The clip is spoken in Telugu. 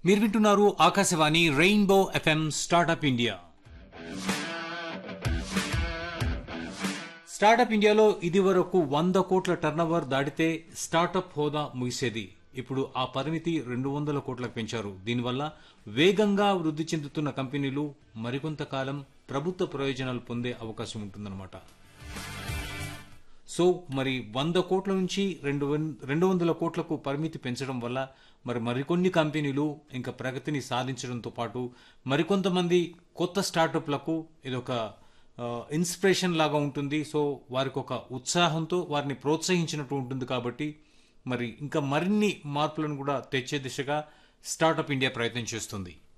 మీరు వింటున్నారు ఆకాశవాణి rainbow FM startup India startup ఇండియాలో ఇది వరకు వంద కోట్ల టర్నోవర్ దాటితే స్టార్టప్ హోదా ముగిసేది ఇప్పుడు ఆ పరిమితి రెండు వందల కోట్లకు పెంచారు దీనివల్ల వేగంగా వృద్ధి చెందుతున్న కంపెనీలు మరికొంతకాలం ప్రభుత్వ ప్రయోజనాలు పొందే అవకాశం ఉంటుందన్నమాట సో మరి వంద కోట్ల నుంచి రెండు వన్- రెండు వందల కోట్లకు పరిమితి పెంచడం వల్ల మరి మరికొన్ని కంపెనీలు ఇంకా ప్రగతిని సాధించడంతో పాటు మరికొంతమంది కొత్త స్టార్టప్లకు ఇదొక ఆ, ఇన్స్పిరేషన్ లాగా ఉంటుంది సో వారికి ఒక ఉత్సాహంతో వారిని ప్రోత్సహించినట్టు ఉంటుంది కాబట్టి మరి ఇంకా మరిన్ని మార్పులను కూడా తెచ్చే దిశగా స్టార్టప్ ఇండియా ప్రయత్నం చేస్తుంది